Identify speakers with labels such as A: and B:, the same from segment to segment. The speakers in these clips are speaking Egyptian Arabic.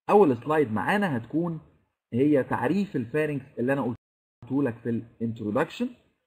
A: اول سلايد معانا هتكون هي تعريف الفارنكس اللي انا قلته لك في الانترودكشن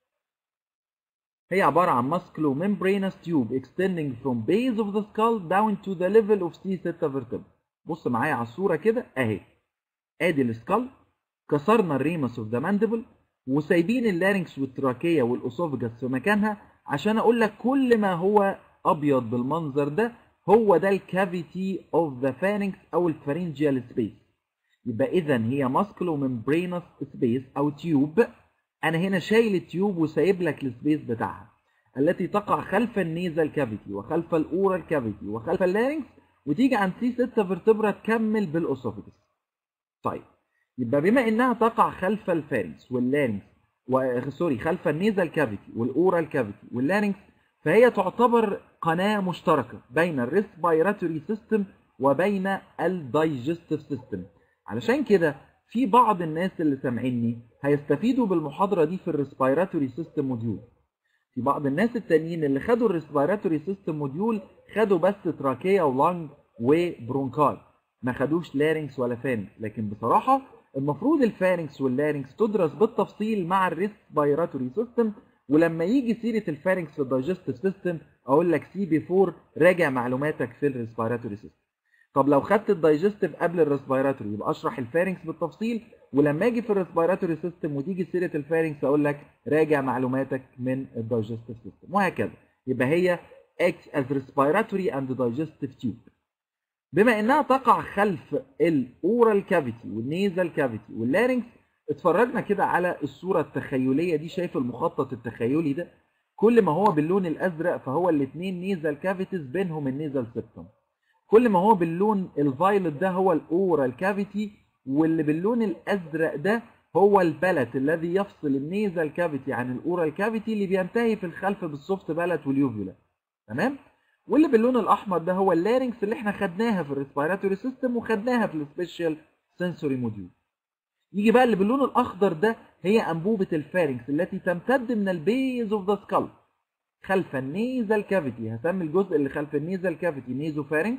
A: هي عبارة عن musculo membranous tube extending from base of the skull down to the level of C6 vertebra بص معايا على الصورة كده اهي ادي السكال كسرنا الريمس اوف ذا ماندبل وسايبين اللارنكس والتراكية والاسوفجس في مكانها عشان اقول لك كل ما هو ابيض بالمنظر ده هو ده الكافيتي اوف ذا فارنكس او الفارنجيال سبيس يبقى اذا هي ماسكلو ممبرينس سبيس او تيوب انا هنا شايل التيوب وسايب لك السبيس بتاعها التي تقع خلف النيزل كافيتي وخلف الاورال كافيتي وخلف اللارنكس وتيجي عند سي 6 فيرتبرا تكمل بالاسوفجس طيب يبقى بما انها تقع خلف الفارنكس واللارنكس و... سوري خلف النيزل كافيتي والاورال كافيتي واللارنكس فهي تعتبر قناة مشتركة بين الريسبيراتوري سيستم وبين الدايجستيف سيستم علشان كده في بعض الناس اللي سامعيني هيستفيدوا بالمحاضرة دي في الريسبيراتوري سيستم موديول في بعض الناس التانيين اللي خدوا الريسبيراتوري سيستم موديول خدوا بس تراكية ولانج وبرونكاي ما خدوش لارنكس ولا فارنكس لكن بصراحة المفروض الفارنكس واللارنكس تدرس بالتفصيل مع الريسبيراتوري سيستم ولما يجي سيره الفارنكس في الدايجستيف سيستم اقول لك سي بي 4 راجع معلوماتك في الريسبيراتوري سيستم طب لو خدت الدايجستيف قبل الريسبيراتوري يبقى اشرح الفارنكس بالتفصيل ولما اجي في الريسبيراتوري سيستم وتيجي سيره الفارنكس اقول لك راجع معلوماتك من الدايجستيف سيستم وهكذا يبقى هي acts as respiratory and digestive tube بما انها تقع خلف الاورال كافيتي والنيزل كافيتي واللارنكس اتفرجنا كده على الصوره التخيليه دي شايف المخطط التخيلي ده كل ما هو باللون الازرق فهو الاثنين نيزل كافيتيز بينهم النيزل سيبتم كل ما هو باللون الفايلت ده هو الاورال كافيتي واللي باللون الازرق ده هو البلت الذي يفصل النيزل كافيتي عن الاورال كافيتي اللي بينتهي في الخلف بالسوفت بلت واليوفيولا تمام واللي باللون الاحمر ده هو اللارنكس اللي احنا خدناها في الريسبيراتوري سيستم وخدناها في السبيشال سنسوري موديول يجي بقى اللي باللون الاخضر ده هي انبوبه الفارنكس التي تمتد من البيز اوف ذا سكال خلف النيزل كافيتي هسمي الجزء اللي خلف النيزل كافيتي نيزو فارنكس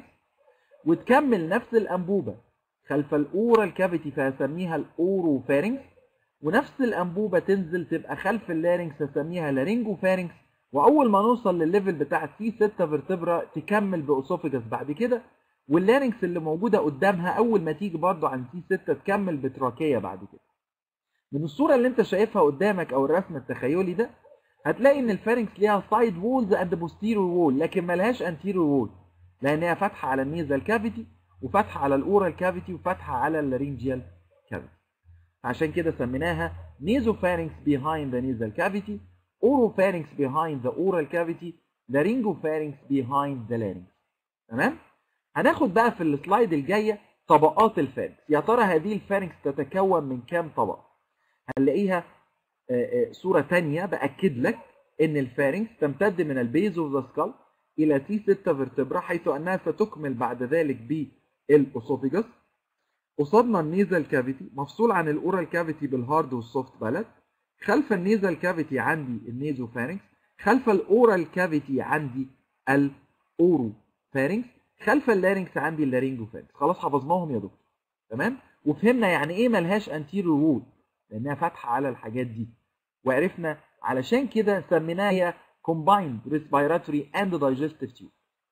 A: وتكمل نفس الانبوبه خلف الاورال كافيتي فهسميها الاورو فارنكس ونفس الانبوبه تنزل تبقى خلف اللارنكس هسميها لارينجو فارنكس واول ما نوصل للليفل بتاع سي 6 فيرتبرا تكمل باسوفيجاس بعد كده واللارنكس اللي موجوده قدامها اول ما تيجي برضو عند سي 6 تكمل بتراكيه بعد كده من الصوره اللي انت شايفها قدامك او الرسم التخيلي ده هتلاقي ان الفارنكس ليها سايد وولز اند بوستيريور وول لكن ملهاش انتيريور وول لان هي فاتحه على النيزل كافيتي وفاتحه على الاورال كافيتي وفاتحه على اللارينجيال كافيتي عشان كده سميناها نيزوفارنكس behind the nasal cavity oropharynx behind the oral cavity laryngopharynx behind the larynx تمام هناخد بقى في السلايد الجايه طبقات الفارنكس يا ترى هذه الفارنكس تتكون من كام طبقه هنلاقيها صوره ثانيه باكد لك ان الفارنكس تمتد من البيز اوف ذا سكال الى سي 6 فيرتبرا حيث انها ستكمل بعد ذلك بالاسوفيجاس قصادنا النيزل كافيتي مفصول عن الاورال كافيتي بالهارد والسوفت بالات خلف النيزل كافيتي عندي النيزو فارنكس خلف الاورال كافيتي عندي الاورو فارنكس خلف اللارنكس عندي اللارينجو فارنكس خلاص حفظناهم يا دكتور تمام وفهمنا يعني ايه ملهاش انتيريور وول لانها فاتحه على الحاجات دي وعرفنا علشان كده سميناها هي combined respiratory and digestive tube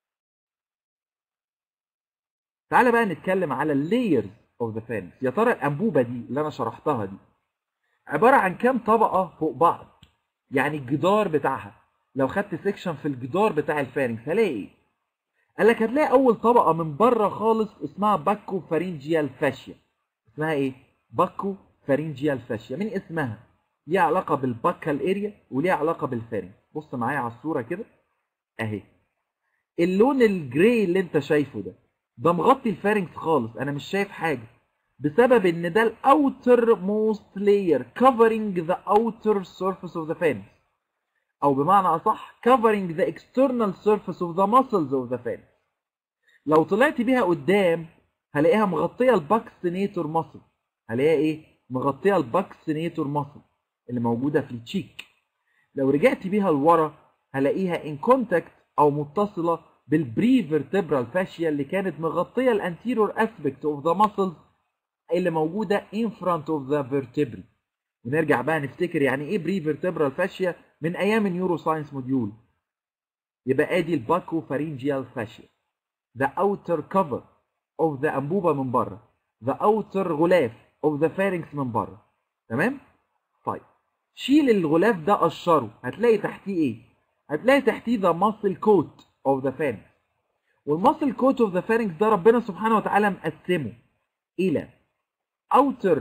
A: تعالى بقى نتكلم على اللايرز اوف ذا pharynx يا ترى الانبوبه دي اللي انا شرحتها دي عباره عن كام طبقه فوق بعض يعني الجدار بتاعها لو خدت سيكشن في الجدار بتاع الفارنكس هلاقي ايه قال لك هتلاقي اول طبقه من بره خالص اسمها باكو فارنجيال فاشيا اسمها ايه باكو فارنجيال فاشيا من اسمها ليها علاقه بالباكال اريا وليها علاقه بالفارنكس بص معايا على الصوره كده اهي اللون الجراي اللي انت شايفه ده ده مغطي الفارنكس خالص انا مش شايف حاجه بسبب ان ده الاوتر موست لاير covering the outer surface of the pharynx او بمعنى اصح covering the external surface of the muscles of the pharynx لو طلعت بيها قدام هلاقيها مغطيه الباكسينيتور ماسل هلاقيها ايه مغطيه الباكسينيتور ماسل اللي موجوده في التشيك لو رجعت بيها لورا هلاقيها ان كونتاكت او متصله بالبري فيرتبرال فاشيا اللي كانت مغطيه الانتيرور اسبكت اوف ذا ماسلز اللي موجوده in front of the vertebrae ونرجع بقى نفتكر يعني ايه بري فيرتبرال فاشيا من ايام النيورو ساينس موديول يبقى ادي الباكو فارينجيال فاشيا the outer cover of the انبوبه من بره the outer غلاف of the pharynx من بره تمام طيب شيل الغلاف ده قشره هتلاقي تحتيه ايه هتلاقي تحتيه the muscle coat of the pharynx والماسل coat of the pharynx ده ربنا سبحانه وتعالى مقسمه الى outer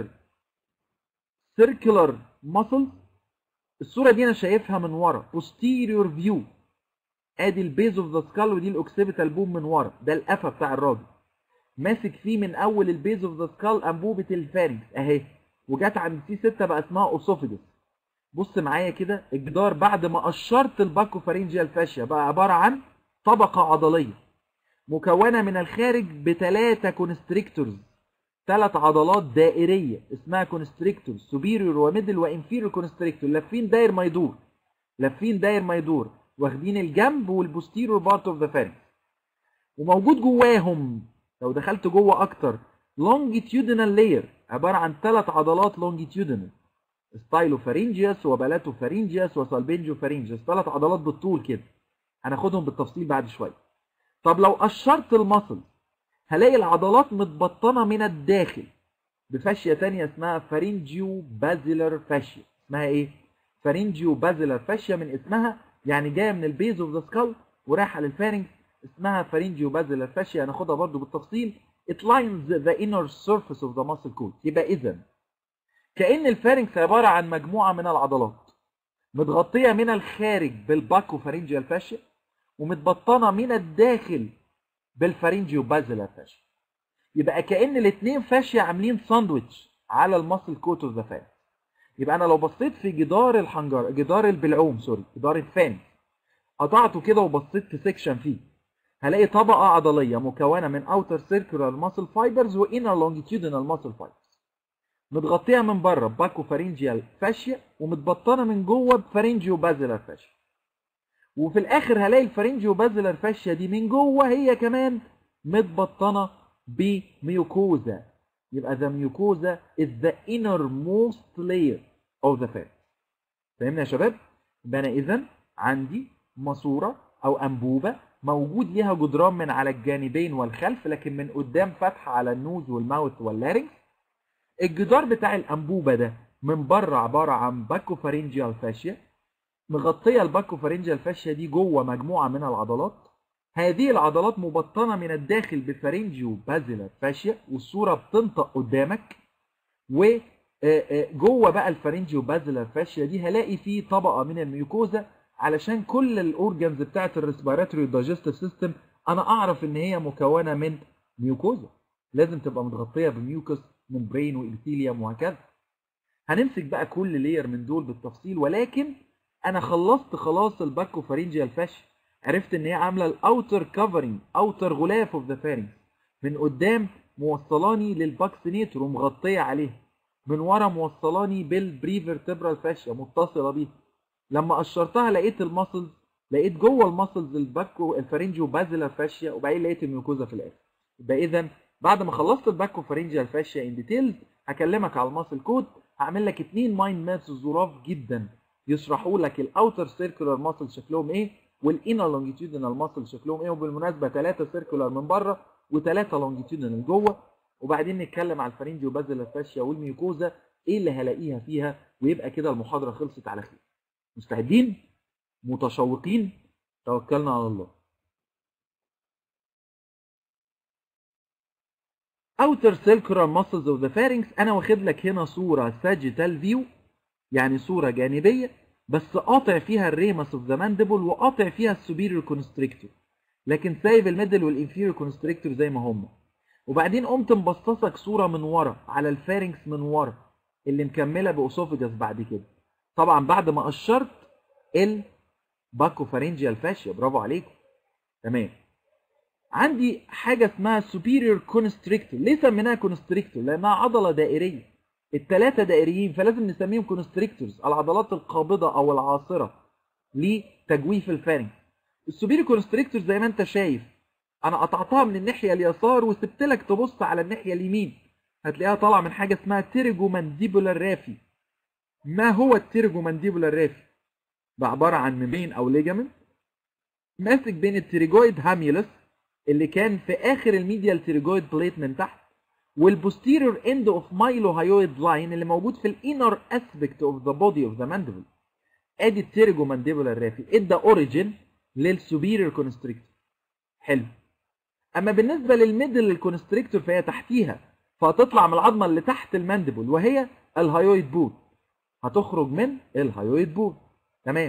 A: circular muscles الصوره دي انا شايفها من ورا posterior view ادي البيز اوف ذا سكال ودي الاوكسيبيتال بوم من ورا ده القفا بتاع الراجل ماسك فيه من اول البيز اوف ذا سكال انبوبه الفارنكس اهي وجت عند سي 6 بقى اسمها اوسوفيجس بص معايا كده الجدار بعد ما قشرت الباكو فارنجيال فاشيا بقى عباره عن طبقه عضليه مكونه من الخارج بثلاثه كونستريكتورز ثلاث عضلات دائريه اسمها كونستريكتور سوبيريور وميدل وانفيريور كونستريكتور لافين داير ما يدور لافين داير ما يدور واخدين الجنب والبوستيريور بارت اوف ذا فارنكس وموجود جواهم لو دخلت جوه اكتر longitudinal layer عباره عن ثلاث عضلات longitudinal ستايلوفارينجيوس وبلاتوفارينجيوس وسالبنجوفارينجيوس ثلاث عضلات بالطول كده هناخدهم بالتفصيل بعد شويه طب لو قشرت المصل هلاقي العضلات متبطنه من الداخل بفاشيه تانية اسمها فارينجيو بازيلر فاشيا اسمها ايه فارينجيو بازيلر فاشيا من اسمها يعني جايه من البيز اوف ذا سكال ورايحه للفارنكس اسمها فارينجيو بازيلر فاشيا هناخدها برضو بالتفصيل it lines the inner surface of the muscle coat يبقى اذا كأن الفارنكس عبارة عن مجموعة من العضلات متغطية من الخارج بالباكو فارنجيال فاشيا ومتبطنة من الداخل بالفارنجيو بازيلر فاشيا يبقى كأن الاثنين فاشيا عاملين ساندويتش على الماسل كوت اوف ذا فارنكس يبقى انا لو بصيت في جدار الحنجره جدار البلعوم سوري جدار الفان قطعته كده وبصيت في سيكشن فيه هلاقي طبقه عضليه مكونه من اوتر سيركولار ماسل فايبرز وانر لونجيتيودينال ماسل فايبرز متغطيه من بره باكو فارنجيال فاشيا ومتبطنه من جوه بفارنجيو بازيلر فاشيا وفي الاخر هلاقي الفارنجيو بازيلر فاشيا دي من جوه هي كمان متبطنه بميوكوزا يبقى the mucosa is the innermost layer of the fat فهمنا يا شباب يبقى انا اذا عندي ماسوره او انبوبه موجود ليها جدران من على الجانبين والخلف لكن من قدام فتحه على النوز والماوث واللارنكس الجدار بتاع الانبوبه ده من بره عباره عن باكو فارنجيال فاشيا مغطيه الباكو فارنجيال فاشيا دي جوه مجموعه من العضلات هذه العضلات مبطنة من الداخل بفارنجيو بازيلر فاشيا والصورة بتنطق قدامك وجوه بقى الفارنجيو بازيلر فاشيا دي هلاقي فيه طبقة من الميوكوزا علشان كل الاورجنز بتاعة الريسبيراتوري دايجستيف سيستم انا اعرف ان هي مكونة من ميوكوزا لازم تبقى متغطية بميوكس من برين وإبثيليوم وهكذا هنمسك بقى كل لير من دول بالتفصيل ولكن انا خلصت خلاص الباكو فارنجيال فاشيا عرفت ان هي عامله الاوتر كفرنج اوتر غلاف اوف ذا فارنج من قدام موصلاني للباكسينيتور ومغطيه عليها من ورا موصلاني بالبريفرتبرال فاشيا متصله بيها لما قشرتها لقيت الماسلز لقيت جوه الماسلز الباكو الفارنجيو بازيلر فاشيا وبعدين لقيت الميوكوزا في الاخر يبقى اذا بعد ما خلصت الباكو فارنجيال فاشيا ان ديتيلز هكلمك على الماسل كود هعمل لك اتنين مايند مابس ظراف جدا يشرحوا لك الاوتر سيركولار ماسل شكلهم ايه والانر لونجيتيودينال ماسل شكلهم ايه وبالمناسبه ثلاثه سيركولار من بره وثلاثه لونجيتيودينال جوه وبعدين نتكلم على الفارنجيو بازل فاشيا والميوكوزا ايه اللي هلاقيها فيها ويبقى كده المحاضره خلصت على خير مستعدين متشوقين توكلنا على الله outer circular muscles of the pharynx انا واخد لك هنا صوره sagittal view يعني صوره جانبيه بس قاطع فيها الريمس اوف ذا ماندبل وقاطع فيها السوبيريور كونستريكتور لكن سايب الميدل والانفيريور كونستريكتور زي ما هم وبعدين قمت مبصصك صوره من ورا على الفارنكس من ورا اللي مكمله باوسوفيجاس بعد كده طبعا بعد ما قشرت الباكو فارنجيال فاشيا برافو عليكم تمام عندي حاجه اسمها سوبيريور كونستريكتور ليه سميناها كونستريكتور لانها عضله دائريه الثلاثه دائريين فلازم نسميهم كونستريكتورز العضلات القابضه او العاصره لتجويف الفارنكس السوبيريور كونستريكتور زي ما انت شايف انا قطعتها من الناحيه اليسار وسبت لك تبص على الناحيه اليمين هتلاقيها طالعه من حاجه اسمها تيرجو مانديبولار رافي ما هو التيرجو مانديبولار رافي ده عباره عن ممبرين او ليجامنت ماسك بين التيريجويد هاميولس اللي كان في اخر الميديال تيريجويد بليت من تحت والبوستيريور اند اوف مايلو هايويد لاين اللي موجود في الانر اسبكت اوف ذا بودي اوف ذا مانديبل ادي التيرجو مانديبولار رافي ادى اوريجين للسوبيريور كونستريكتور حلو اما بالنسبه للميدل الكونستريكتور فهي تحتيها فهتطلع من العظمه اللي تحت المانديبل وهي الهايويد بون هتخرج من الهايويد بون تمام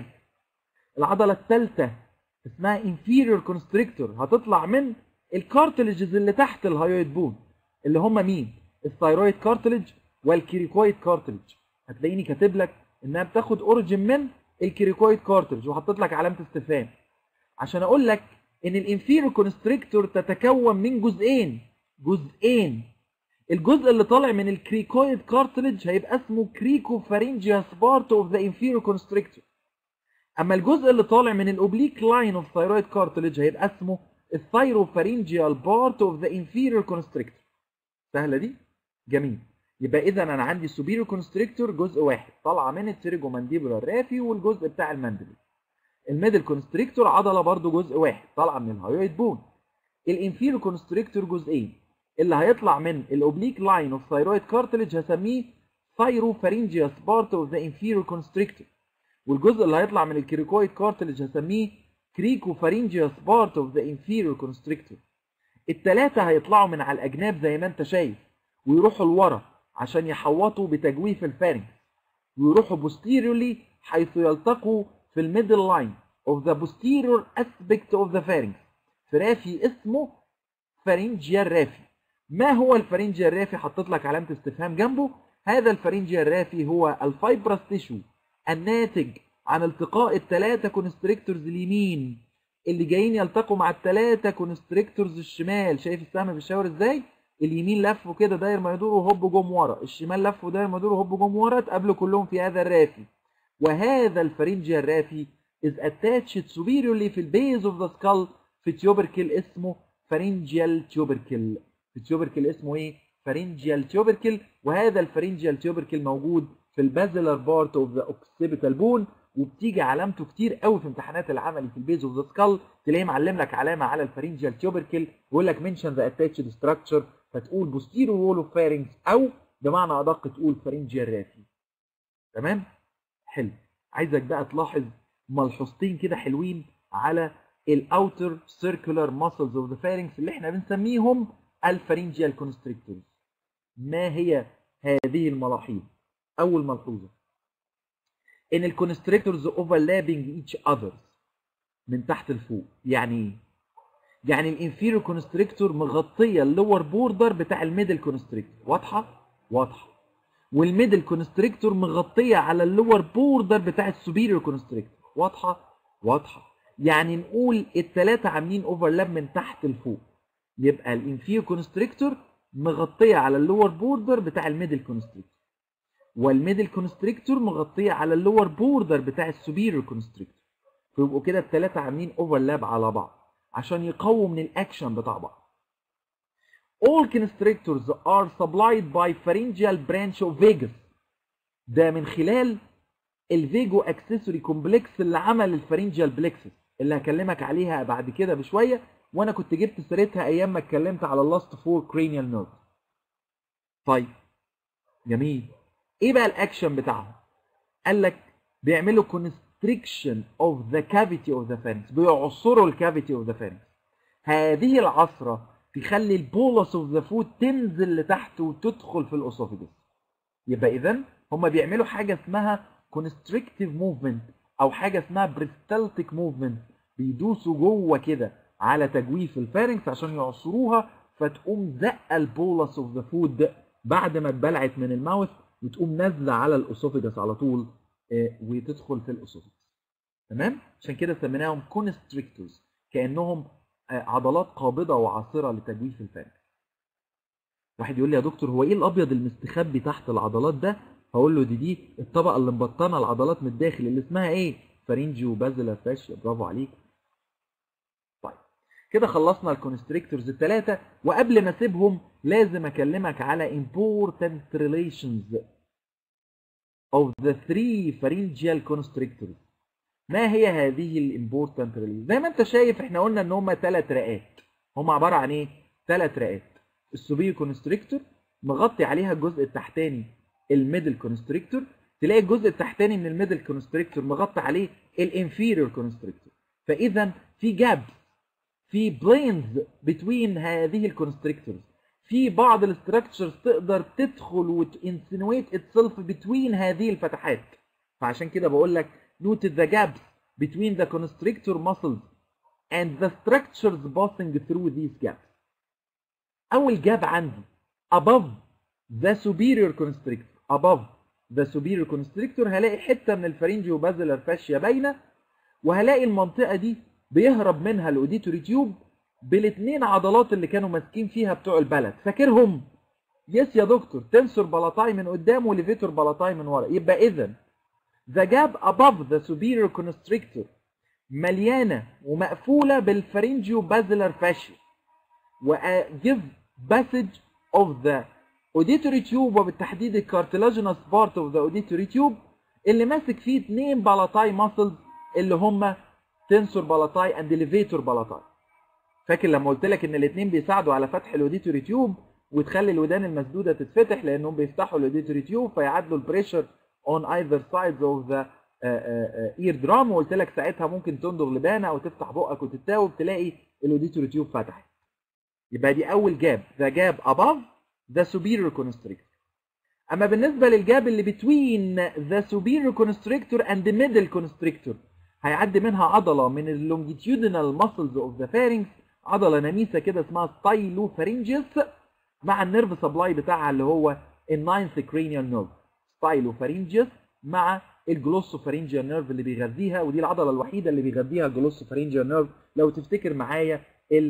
A: العضله الثالثه اسمها inferior constrictor هتطلع من الكارتلجز اللي تحت الهايويد بون اللي هم مين الثايرويد كارتلج والكيريكويد كارتلج هتلاقيني كاتب لك انها بتاخد اوريجين من الكيريكويد كارتلج وحطيت لك علامه استفهام عشان اقول لك ان الانفيريور كونستريكتور تتكون من جزئين جزئين الجزء اللي طالع من الكريكويد كارتلج هيبقى اسمه كريكو فارينجياس بارت اوف ذا انفيريور كونستريكتور اما الجزء اللي طالع من الاوبليك لاين اوف ثايرويد كارتلج هيبقى اسمه الثايروفارينجيال بارت اوف ذا انفيريور كونستريكتور سهله دي جميل يبقى اذا انا عندي السوبيريور كونستريكتور جزء واحد طالعه من التريجو مانديبولار رافي والجزء بتاع المانديبل الميدل كونستريكتور عضله برضو جزء واحد طالعه من الهايويد بون الانفيريور كونستريكتور جزئين اللي هيطلع من الاوبليك لاين اوف ثايرويد كارتلج هسميه ثايروفارينجياس بارت اوف ذا انفيريور كونستريكتور والجزء اللي هيطلع من الكريكويد كارتلج هسميه كريكوفارينجياس بارت اوف ذا انفيريور كونستريكتور التلاتة هيطلعوا من على الأجناب زي ما أنت شايف ويروحوا لورا عشان يحوطوا بتجويف الفارنكس ويروحوا posteriorly حيث يلتقوا في الميدل لاين of the posterior aspect of the pharynx في رافي اسمه فارنجيال رافي ما هو الفارنجيال رافي حطيت لك علامة استفهام جنبه هذا الفارنجيال رافي هو الفايبرس تيشو الناتج عن التقاء الثلاثة كونستريكتورز اليمين اللي جايين يلتقوا مع الثلاثة كونستريكتورز الشمال شايف السهم بيشاور ازاي اليمين لفوا كده داير ما يدور وهوب جم ورا الشمال لفوا داير ما يدور وهوب جم ورا اتقابلوا كلهم في هذا الرافي وهذا الفارنجيال رافي is attached superiorly في البيز اوف ذا سكال في تيوبركل اسمه فارنجيال تيوبركل في تيوبركل اسمه ايه فارنجيال تيوبركل وهذا الفارنجيال تيوبركل موجود في البازلر بارت اوف ذا اوكسيبيتال بون وبتيجي علامته كتير قوي في امتحانات العملي في البيز اوف ذا سكال تلاقيه معلم لك علامه على الفارنجيال تيوبركل ويقول لك منشن ذا اتاتشد ستراكشر فتقول بوستيرو وول اوف فارنجز او بمعنى ادق تقول فارنجيال رافي تمام حلو عايزك بقى تلاحظ ملحوظتين كده حلوين على الاوتر سيركولار ماسلز اوف ذا فارنكس اللي احنا بنسميهم الفارنجيال كونستريكتورز ما هي هذه الملاحظ اول ملحوظه ان الكونستريكتورز اوفرلابنج ايتش اذرز من تحت لفوق يعني ايه يعني الانفيريور كونستريكتور مغطيه اللور بوردر بتاع الميدل كونستريكتور واضحه واضحه والميدل كونستريكتور مغطيه على اللور بوردر بتاع السوبيريور كونستريكتور واضحه واضحه يعني نقول الثلاثه عاملين اوفرلاب من تحت لفوق يبقى الانفيريور كونستريكتور مغطيه على اللور بوردر بتاع الميدل كونستريكتور والميدل كونستريكتور مغطيه على اللور بوردر بتاع السوبيريور كونستريكتور فيبقوا كده الثلاثه عاملين اوفرلاب على بعض عشان يقووا من الاكشن بتاع بعض all constrictors are supplied by pharyngeal branch of vagus ده من خلال الفيجو اكسسوري كومبلكس اللي عمل الفارنجيال بلكسس اللي هكلمك عليها بعد كده بشويه وانا كنت جبت سيرتها ايام ما اتكلمت على اللاست فور كرينيال نيرف طيب جميل ايه بقى الاكشن بتاعهم قال لك بيعملوا constriction of the cavity of the pharynx بيعصروا الكافيتي of the pharynx هذه العصره تخلي البولس اوف ذا فود تنزل لتحت وتدخل في الاسوفيجس يبقى اذا هم بيعملوا حاجه اسمها constrictive movement او حاجه اسمها بريستالتيك موفمنت بيدوسوا جوه كده على تجويف الفارنكس عشان يعصروها فتقوم زقه البولس اوف ذا فود بعد ما اتبلعت من الماوث وتقوم نازله على الاسوفيجس على طول آه، وتدخل في الاسوفيجس تمام عشان كده سميناهم كونستريكتورز كانهم آه، عضلات قابضه وعاصره لتجويف الفارنكس واحد يقول لي يا دكتور هو ايه الابيض المستخبي تحت العضلات ده هقول له دي دي الطبقه اللي مبطنه العضلات من الداخل اللي اسمها ايه فارنجيو بازلا فاشيا برافو عليك كده خلصنا الكونستريكتورز الثلاثه وقبل ما اسيبهم لازم اكلمك على important relations of the three pharyngeal constrictors ما هي هذه الامبورتنت ريليز زي ما انت شايف احنا قلنا ان هم ثلاث رئات هم عباره عن ايه ثلاث رئات السوبير كونستريكتور مغطي عليها الجزء التحتاني الميدل كونستريكتور تلاقي الجزء التحتاني من الميدل كونستريكتور مغطي عليه الانفيريور كونستريكتور فاذا في جاب في بلينز بتوين هذه الكونستريكتورز في بعض الاستراكشرز تقدر تدخل وتنسنويت اتسلف بتوين هذه الفتحات فعشان كده بقول لك noted the gaps between the constrictor muscles and the structures passing through these gaps. أول جاب عندي above the superior constrictor above the superior constrictor هلاقي حتة من الفرنجيو بازلر فاشيا باينة وهلاقي المنطقة دي بيهرب منها الاوديتوري تيوب بالاثنين عضلات اللي كانوا ماسكين فيها بتوع البلد فاكرهم؟ يس يا دكتور تنسور بلاطاي من قدام وليفيتور بلاطاي من ورا يبقى إذا The gap above the superior constrictor مليانة ومقفولة بالفرنجيو بازلر فاشيا و give passage of the auditory tube وبالتحديد الكارتلاجينوس part of the auditory tube اللي ماسك فيه اتنين بلاطاي ماسلز اللي هما تنسور بلاطاي اند ليفيتور بلاطاي فاكر لما قلت لك ان الاثنين بيساعدوا على فتح الاوديتوري تيوب وتخلي الودان المسدوده تتفتح لانهم بيفتحوا الاوديتوري تيوب فيعادلوا البريشر on either sides of the uh, uh, ear drum وقلت لك ساعتها ممكن تندغ لبانه او تفتح بقك وتتاوب تلاقي الاوديتوري تيوب فتحت يبقى دي اول جاب the gap above the superior constrictor اما بالنسبه للجاب اللي between the superior constrictor and the middle constrictor هيعدي منها عضله من اللونجيتيودينال muscles of the pharynx عضله نميسه كده اسمها ستايلوفارينجيوس مع النيرف سبلاي بتاعها اللي هو الناينث cranial nerve ستايلوفارينجيوس مع الجلوسوفارينجيال نيرف اللي بيغذيها ودي العضله الوحيده اللي بيغذيها الجلوسوفارينجيال نيرف لو تفتكر معايا ال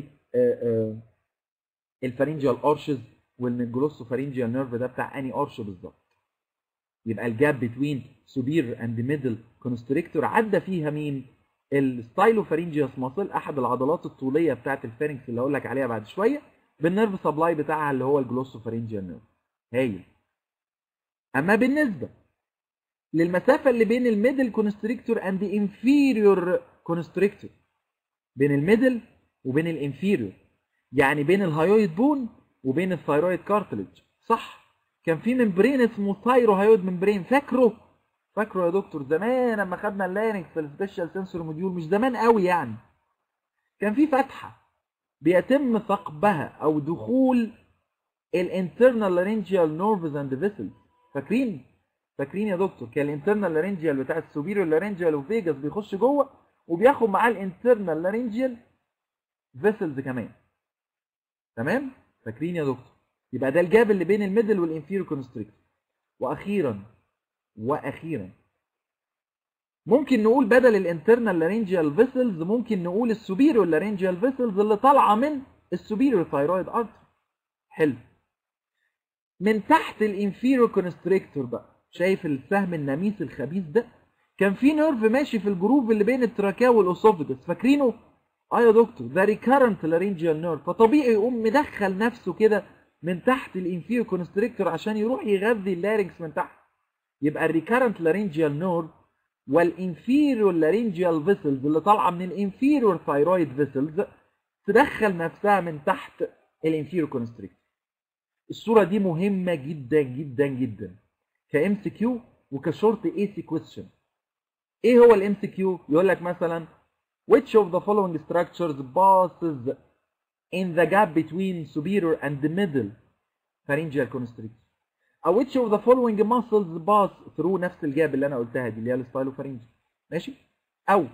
A: الفارينجيال ارشز وان الجلوسوفارينجيال نيرف ده بتاع اني ارش بالظبط يبقى الجاب بتوين سوبير اند ميدل كونستريكتور عدى فيها مين الستايلوفارينجيوس ماسل احد العضلات الطوليه بتاعه الفارنكس اللي هقول لك عليها بعد شويه بالنيرف سبلاي بتاعها اللي هو الجلوسوفارينجيال نيرف هايل اما بالنسبه للمسافه اللي بين الميدل كونستريكتور اند انفيريور كونستريكتور بين الميدل وبين الانفيريور يعني بين الهايويد بون وبين الثايرويد كارتلج صح كان في ممبرين اسمه ثايروهايويد ممبرين فاكره فاكره يا دكتور زمان لما خدنا اللارنكس في السبيشال سنسور موديول مش زمان قوي يعني كان في فتحه بيتم ثقبها او دخول الانترنال لارنجيال نيرفز اند فيسلز فاكرين فاكرين يا دكتور كان الانترنال لارنجيال بتاع السوبيريور لارنجيال وفيجاس بيخش جوه وبياخد معاه الانترنال لارنجيال فيسلز كمان تمام فاكرين يا دكتور يبقى ده الجاب اللي بين الميدل والانفيريور كونستريكتور واخيرا واخيرا ممكن نقول بدل الانترنال لارنجيال فيسلز ممكن نقول السوبيريور لارنجيال فيسلز اللي طالعه من السوبيريور ثايرويد ارتري حلو من تحت الانفيريور كونستريكتور بقى شايف السهم النميس الخبيث ده كان في نيرف ماشي في الجروف اللي بين التراكيا والاسوفجس فاكرينه اه يا دكتور ده ريكارنت لارنجيال نيرف فطبيعي يقوم مدخل نفسه كده من تحت الانفيريور كونستريكتور عشان يروح يغذي اللارنكس من تحت يبقى الريكارنت لارنجيال نيرف والانفيريور لارنجيال فيسلز اللي طالعه من الانفيريور ثايرويد فيسلز تدخل نفسها من تحت الانفيريور كونستريكتور الصوره دي مهمه جدا جدا جدا كام سي كيو وكشورت اي سي كويستشن ايه هو الام سي كيو يقول لك مثلا which of the following structures passes in the gap between superior and the middle pharyngeal constrictor او which of the following muscles pass through نفس الجاب اللي انا قلتها دي اللي هي الستايلوفارينجيال ماشي او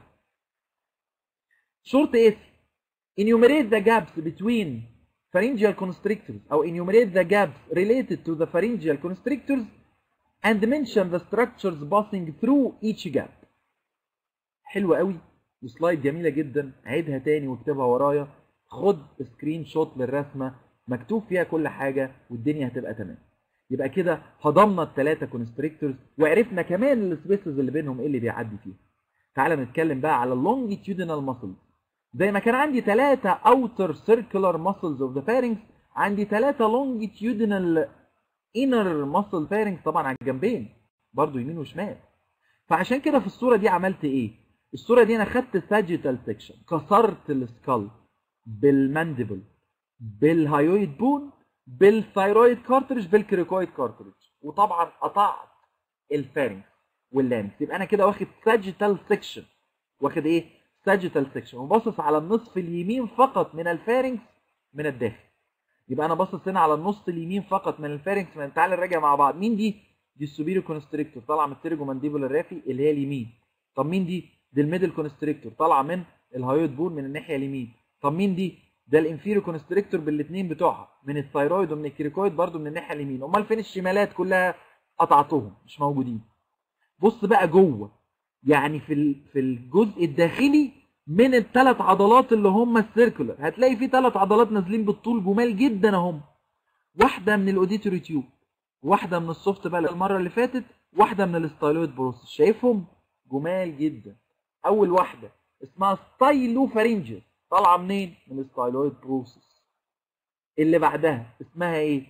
A: شورت اس enumerate the gaps between pharyngeal constrictors او enumerate the gaps related to the pharyngeal constrictors and mention the structures passing through each gap حلوة قوي وسلايد جميلة جدا عيدها تاني واكتبها ورايا خد سكرين شوت للرسمة مكتوب فيها كل حاجة والدنيا هتبقى تمام يبقى كده هضمنا الثلاثة كونستريكتورز وعرفنا كمان السبيسز اللي بينهم ايه اللي بيعدي فيها تعالى نتكلم بقى على اللونجيتيودينال ماسلز زي ما كان عندي ثلاثة outer circular muscles of the pharynx عندي ثلاثة longitudinal inner muscle pharynx طبعا على الجنبين برضو يمين وشمال فعشان كده في الصورة دي عملت ايه؟ الصورة دي انا خدت sagittal section كسرت السكال بالمانديبل بالهايويد بون بالثايرويد كارتريج بالكريكويد كارتريج وطبعا قطعت الفارنكس واللانكس يبقى انا كده واخد sagittal section واخد ايه؟ sagittal section وباصص على النصف اليمين فقط من الفارنكس من الداخل يبقى انا باصص هنا على النص اليمين فقط من الفارنكس من تعال نراجع مع بعض مين دي؟ دي السوبيريو كونستريكتور طالعه من التيرجو مانديبول الرافي اللي هي اليمين طب مين دي؟ دي الميدل كونستريكتور طالعه من الهايويد بون من الناحيه اليمين طب مين دي؟ ده الانفيريو كونستريكتور بالاثنين بتوعها من الثايرويد ومن الكريكويد برضو من الناحيه اليمين امال فين الشمالات كلها قطعتهم مش موجودين بص بقى جوه يعني في في الجزء الداخلي من الثلاث عضلات اللي هم السيركولر هتلاقي في ثلاث عضلات نازلين بالطول جمال جدا اهم واحده من الاوديتوري تيوب واحده من السوفت بقى المره اللي فاتت واحده من الستايلويد بروسس شايفهم جمال جدا اول واحده اسمها ستايلو فارنجيس طالعه منين من الستايلويد بروسس اللي بعدها اسمها ايه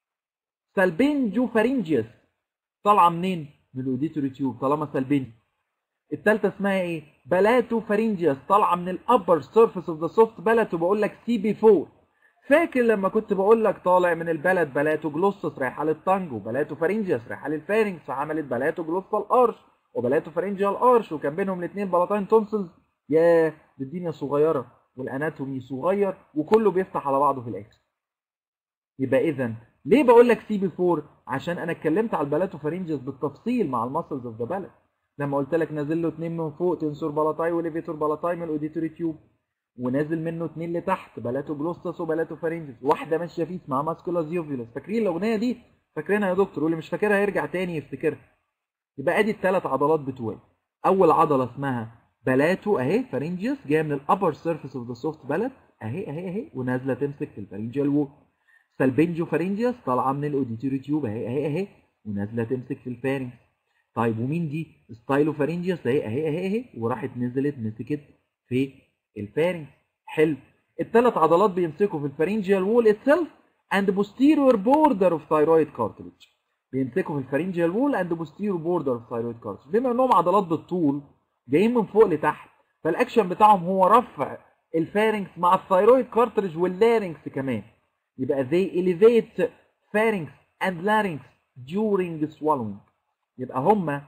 A: سالبينجو فارنجيس طالعه منين من الاوديتوري تيوب طالما سالبينجو الثالثه اسمها ايه بلاتو فارنجيس طالعه من الابر سيرفيس اوف ذا سوفت بلاتو بقول لك سي بي 4 فاكر لما كنت بقول لك طالع من البلد بلاتو جلوسس رايحه للطنج وبلاتو فارنجيس رايحه للفارنكس فعملت بلاتو جلوسال ارش وبلاتو فارنجيال ارش وكان بينهم الاثنين بلاطين تونسلز ياه دي الدنيا صغيره والاناتومي صغير وكله بيفتح على بعضه في الاخر يبقى اذا ليه بقول لك سي بي 4 عشان انا اتكلمت على البلاتو فارنجيس بالتفصيل مع المسلز اوف ذا بلد لما قلت لك نازل له اتنين من فوق تنسور بلاطاي وليفيتور بلاطاي من الاوديتوري تيوب ونازل منه اتنين لتحت بلاتو جلوستس وبلاتو فارنجيس واحده ماشيه فيه اسمها ماسكولا زيوفيولس فاكرين الاغنيه دي فاكرينها يا دكتور واللي مش فاكرها يرجع تاني يفتكرها يبقى ادي الثلاث عضلات بتوعي اول عضله اسمها بلاتو اهي فارنجيس جايه من الابر سيرفيس اوف ذا سوفت بلات اهي اهي اهي ونازله تمسك في الفارنجيال وول سالبنجو فارنجيس طالعه من الاوديتوري تيوب اهي اهي اهي ونازله تمسك في الفارنج طيب ومين دي ستايلو فارنجيس اهي اهي اهي اهي وراحت نزلت مسكت في الفارنج حلو الثلاث عضلات بيمسكوا في الفارنجيال وول اتسيلف اند posterior border of thyroid cartilage بيمسكوا في الفارنجيال وول اند posterior border of thyroid cartilage بما انهم عضلات بالطول جايين من فوق لتحت فالاكشن بتاعهم هو رفع الفارنكس مع الثايرويد كارتريج واللارنكس كمان يبقى they elevate pharynx and larynx during swallowing يبقى هم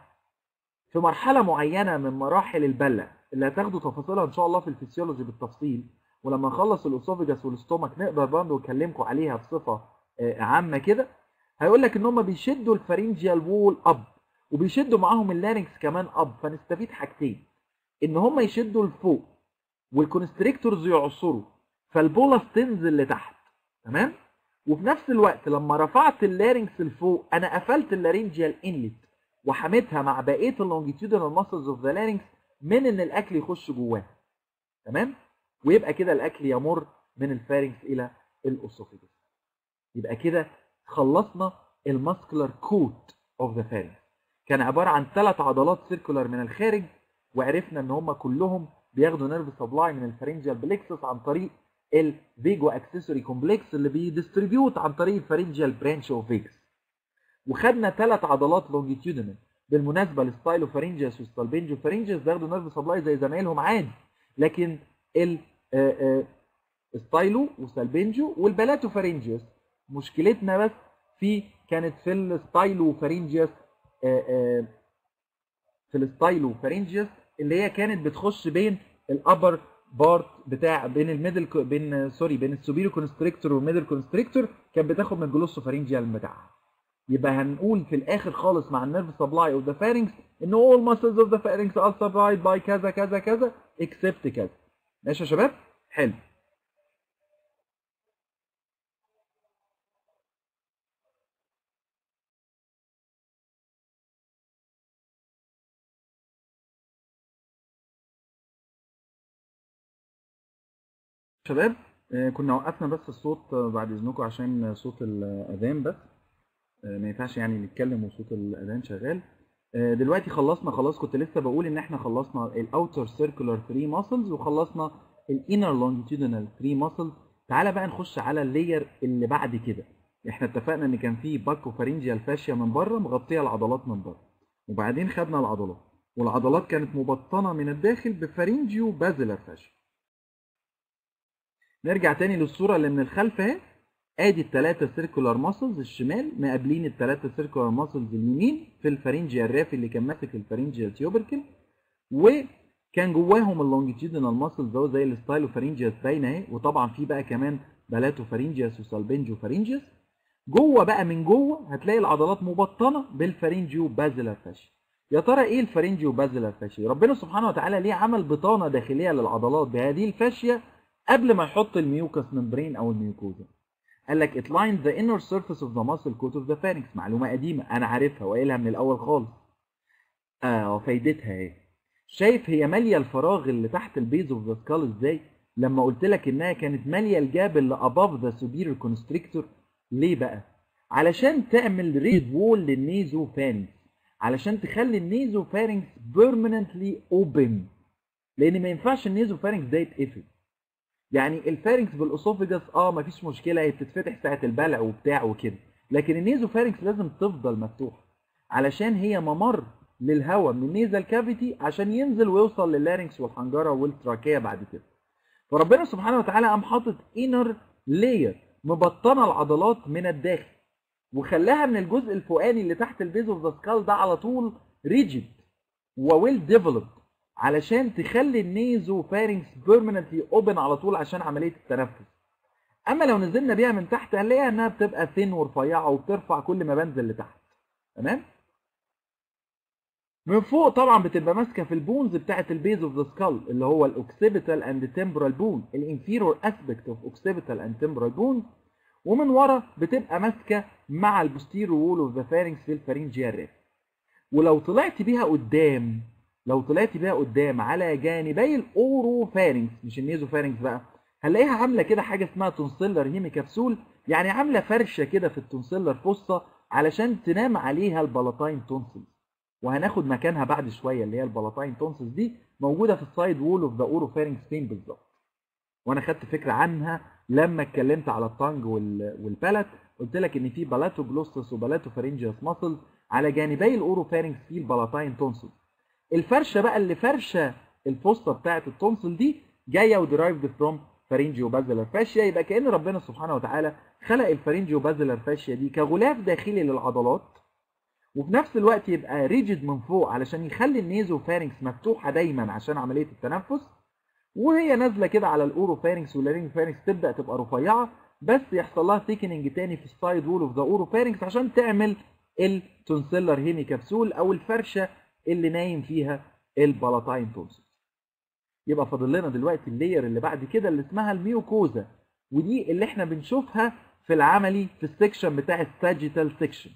A: في مرحلة معينة من مراحل البلة اللي هتاخدوا تفاصيلها ان شاء الله في الفسيولوجي بالتفصيل ولما نخلص الاسوفيجاس والاستومك نقدر برضه نكلمكم عليها بصفة عامة كده هيقول لك ان هم بيشدوا الفارنجيال وول اب وبيشدوا معاهم اللارنكس كمان اب فنستفيد حاجتين ان هم يشدوا لفوق والكونستريكتورز يعصروا فالبولس تنزل لتحت تمام وفي نفس الوقت لما رفعت اللارنكس لفوق انا قفلت اللارنجيال انلت وحميتها مع بقيه اللونجيتيودنال ماسلز اوف ذا لارنكس من ان الاكل يخش جواه تمام ويبقى كده الاكل يمر من الفارنكس الى الاسوفيجس يبقى كده خلصنا الماسكولار كوت اوف ذا فارنكس كان عباره عن ثلاث عضلات سيركولار من الخارج وعرفنا ان هم كلهم بياخدوا نيرف سبلاي من الفارنجيال بليكسس عن طريق الفيجو اكسسوري كومبلكس اللي بيديستريبيوت عن طريق الفارنجيال برانش اوف فيجس وخدنا ثلاث عضلات لونجيتيودنال بالمناسبه الستايلو فارنجيس والستالبنجو فارنجيس بياخدوا نيرف سبلاي زي زمايلهم عادي لكن ال ستايلو وسالبنجو والبلاتو فارنجيس مشكلتنا بس في كانت في الستايلو فارنجيس في الستايلو فارنجيس اللي هي كانت بتخش بين الابر بارت بتاع بين الميدل بين سوري بين السوبيريو كونستريكتور والميدل كونستريكتور كانت بتاخد من الجلوسو فارنجيال بتاعها يبقى هنقول في الاخر خالص مع النيرف سبلاي اوف ذا فارنكس ان all muscles of the pharynx are supplied by كذا كذا كذا except كذا ماشي يا شباب حلو شباب كنا وقفنا بس الصوت بعد اذنكم عشان صوت الاذان بس ما ينفعش يعني نتكلم وصوت الاذان شغال دلوقتي خلصنا خلاص كنت لسه بقول ان احنا خلصنا الاوتر سيركولار 3 ماسلز وخلصنا الانر لونجيتودينال 3 ماسل تعالى بقى نخش على اللاير اللي بعد كده احنا اتفقنا ان كان في باكو فارنجيال فاشيا من بره مغطيه العضلات من بره وبعدين خدنا العضلات والعضلات كانت مبطنه من الداخل بفارنجيو بازلر فاشيا نرجع تاني للصوره اللي من الخلف اهي ادي الثلاثه سيركولار ماسلز الشمال مقابلين الثلاثه سيركولار ماسلز اليمين في الفارنجيال رافي اللي كان ماسك الفارنجيال تيوبركل وكان جواهم اللونجيتيودينال ماسلز اهو زي الستايلو فارنجياس باينه اهي وطبعا في بقى كمان بلاتو فارنجياس وسالبنجو فارنجياس جوه بقى من جوه هتلاقي العضلات مبطنه بالفارنجيو بازلر فاشي يا ترى ايه الفارنجيو بازلر فاشي ربنا سبحانه وتعالى ليه عمل بطانه داخليه للعضلات بهذه الفاشيه قبل ما يحط الميوكس ممبرين او الميوكوزا قال لك it lines the inner surface of the muscle coat of the pharynx معلومه قديمه انا عارفها وقايلها من الاول خالص اه فايدتها ايه شايف هي ماليه الفراغ اللي تحت البيز اوف ذا سكال ازاي لما قلت لك انها كانت ماليه الجاب اللي above the superior constrictor ليه بقى علشان تعمل ريد وول للنيزو فارنكس علشان تخلي النيزو فارنكس permanently open لان ما ينفعش النيزو فارنكس ده يتقفل يعني الفارنكس بالاسوفيجاس اه مفيش مشكله هي بتتفتح ساعه البلع وبتاع وكده لكن النيزو فارنكس لازم تفضل مفتوحه علشان هي ممر للهواء من النيزل كافيتي عشان ينزل ويوصل لللارنكس والحنجره والتراكيه بعد كده فربنا سبحانه وتعالى قام حاطط انر لاير مبطنه العضلات من الداخل وخلاها من الجزء الفوقاني اللي تحت البيز اوف ذا سكال ده على طول ريجيد وويل ديفلوبد علشان تخلي النيزو فارنكس بيرمننتلي اوبن على طول عشان عمليه التنفس اما لو نزلنا بيها من تحت هنلاقيها انها بتبقى ثين ورفيعه وبترفع كل ما بنزل لتحت تمام من فوق طبعا بتبقى ماسكه في البونز بتاعه البيز اوف ذا سكال اللي هو الاوكسيبيتال اند تمبرال بون الانفيرور اسبكت اوف اوكسيبيتال اند تمبرال بون ومن ورا بتبقى ماسكه مع البوستيرو وول اوف ذا فارنكس في الفارنجيال ريف ولو طلعت بيها قدام لو طلعت بيها قدام على جانبي الاورو فارنكس مش النيزو فارنكس بقى هنلاقيها عامله كده حاجه اسمها تونسيلر هيمي كبسول يعني عامله فرشه كده في التونسيلر فوسا علشان تنام عليها البلاتاين تونسلز وهناخد مكانها بعد شويه اللي هي البلاتاين تونسلز دي موجوده في السايد وول اوف ذا اورو فارنكس فين بالظبط وانا خدت فكره عنها لما اتكلمت على التانج والبالات قلت لك ان في بلاتو جلوستس وبلاتو فارنجيوس ماسل على جانبي الاورو فارنكس في البلاتاين تونسلز الفرشه بقى اللي فرشه الفوسطه بتاعه التونسل دي جايه ودرايفد فروم فارنجيو بازلر فاشيا يبقى كان ربنا سبحانه وتعالى خلق الفارنجيو بازلر فاشيا دي كغلاف داخلي للعضلات وفي نفس الوقت يبقى ريجيد من فوق علشان يخلي النيزو فارنكس مفتوحه دايما عشان عمليه التنفس وهي نازله كده على الاورو فارنكس واللارينج فارنكس تبدا تبقى رفيعه بس يحصل لها ثيكننج تاني في السايد وول اوف ذا اورو فارنكس عشان تعمل التونسيلر هيمي كبسول او الفرشه اللي نايم فيها البلاتاين تونسل يبقى فاضل لنا دلوقتي اللاير اللي بعد كده اللي اسمها الميوكوزا ودي اللي احنا بنشوفها في العملي في السكشن بتاع الساجيتال سكشن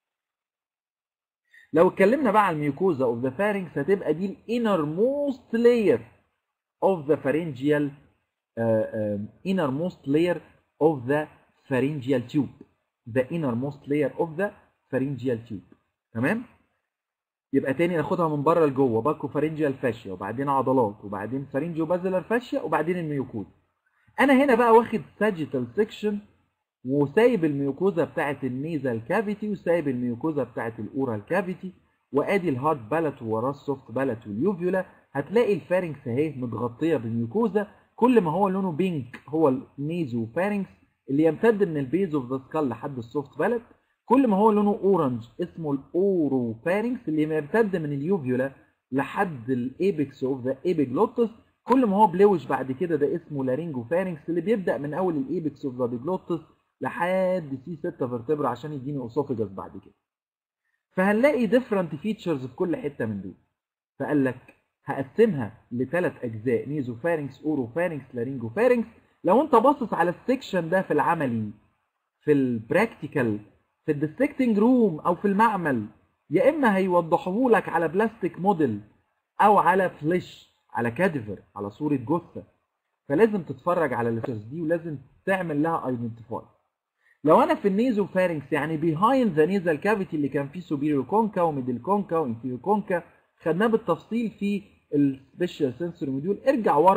A: لو اتكلمنا بقى على الميوكوزا اوف ذا فارنكس هتبقى دي الانر موست لاير اوف ذا pharyngeal inner most layer of the pharyngeal tube the innermost layer of the pharyngeal tube تمام يبقى تاني ناخدها من بره لجوه باكو فارنجيال فاشيا وبعدين عضلات وبعدين فارنجيو بازلر فاشيا وبعدين الميوكوزا انا هنا بقى واخد ساجيتال سيكشن وسايب الميوكوزا بتاعت النيزال كافيتي وسايب الميوكوزا بتاعت الاورال كافيتي وادي الهارد بالات ووراه السوفت بالات واليوفيولا هتلاقي الفارنكس اهي متغطيه بالميوكوزا كل ما هو لونه بينك هو النيزو فارنكس اللي يمتد من البيز اوف ذا سكال لحد السوفت بالات كل ما هو لونه اورنج اسمه الاورو فارنكس اللي يمتد من اليوفيولا لحد الايبكس اوف ذا ايبيجلوتس كل ما هو بلوش بعد كده ده اسمه لارينجو فارنكس اللي بيبدا من اول الايبكس اوف ذا بيجلوتس لحد سي 6 فيرتبرا عشان يديني اسوفيجاس بعد كده فهنلاقي ديفرنت فيتشرز في كل حته من دول فقال لك هقسمها لثلاث اجزاء نيزو فارنكس اورو فارنكس لارينجو فارنكس لو انت باصص على السكشن ده في العملي في البراكتيكال في الديسكتنج روم او في المعمل يا اما هيوضحوه لك على بلاستيك موديل او على فليش على كادفر على صوره جثه فلازم تتفرج على الليترز دي ولازم تعمل لها ايدنتيفاي لو انا في النيزو فارنكس يعني بيهايند ذا نيزال كافيتي اللي كان فيه سوبيريور كونكا وميدل كونكا وانفيريور كونكا خدناه بالتفصيل في السبيشال سنسوري موديول ارجع ورا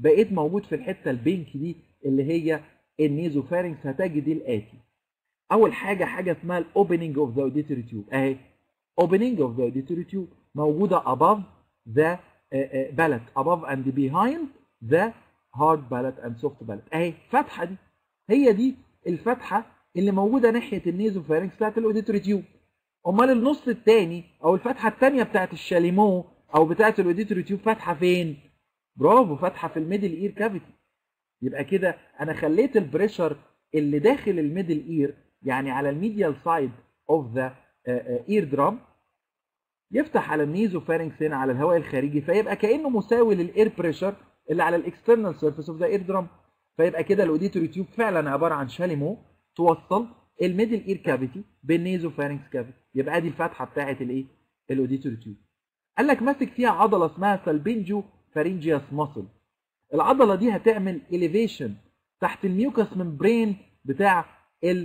A: بقيت موجود في الحته البينك دي اللي هي النيزوفارنكس هتجد الاتي اول حاجه حاجه اسمها الاوبننج اوف ذا اوديتوري تيوب اهي opening of the auditory tube موجوده above the uh, uh, palate above and behind the hard palate and soft palate اهي فتحه دي هي دي الفتحه اللي موجوده ناحيه النيزوفارنكس بتاعت الاوديتوري تيوب امال النص الثاني او الفتحه الثانيه بتاعت الشاليمو او بتاعت الاوديتوري تيوب فاتحه فين برافو فاتحه في الميدل اير كافيتي يبقى كده انا خليت البريشر اللي داخل الميدل اير يعني على الميديال سايد اوف ذا اير درام يفتح على النيزوفارنكس هنا على الهواء الخارجي فيبقى كانه مساوي للاير بريشر اللي على الاكسترنال سيرفيس اوف ذا اير درام فيبقى كده الاوديتوري تيوب فعلا عباره عن شاليمو توصل الميدل اير كافيتي بالنيزوفارنكس كافيتي يبقى دي الفتحه بتاعه الايه الاوديتوري تيوب قال لك ماسك فيها عضله اسمها سالبينجو فارنجياس ماسل العضله دي هتعمل اليفيشن تحت الميوكس ممبرين بتاع ال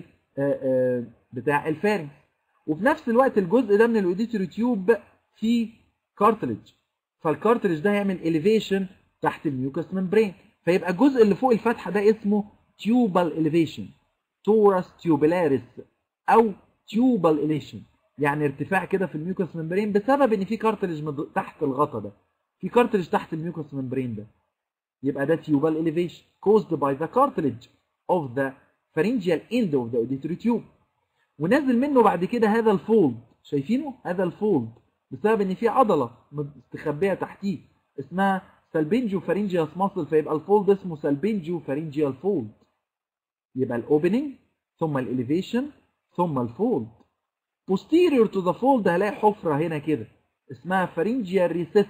A: بتاع الفارنكس وفي نفس الوقت الجزء ده من الاوديتوري تيوب فيه كارتلج فالكارتلج ده هيعمل اليفيشن تحت الميوكس ممبرين فيبقى الجزء اللي فوق الفتحه ده اسمه تيوبال اليفيشن تورس تيوبولاريس او تيوبال اليشن يعني ارتفاع كده في الميوكس ممبرين بسبب ان في كارتلج تحت الغطا ده في كارتلج تحت الميوكس ممبرين ده يبقى ده تيوبال elevation caused by the cartilage of the pharyngeal end of the auditory tube ونازل منه بعد كده هذا الفولد شايفينه هذا الفولد بسبب ان في عضله مستخبيه تحتيه اسمها سالبينجو فارنجيال ماسل فيبقى الفولد اسمه سالبينجو فارنجيال فولد يبقى الاوبننج ثم الاليفيشن ثم الفولد posterior to the fold هلاقي حفره هنا كده اسمها فارنجيال ريسيس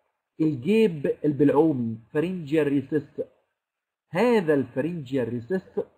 A: الجيب البلعومي فارنجيال ريسيس هذا الفارنجيال ريسيس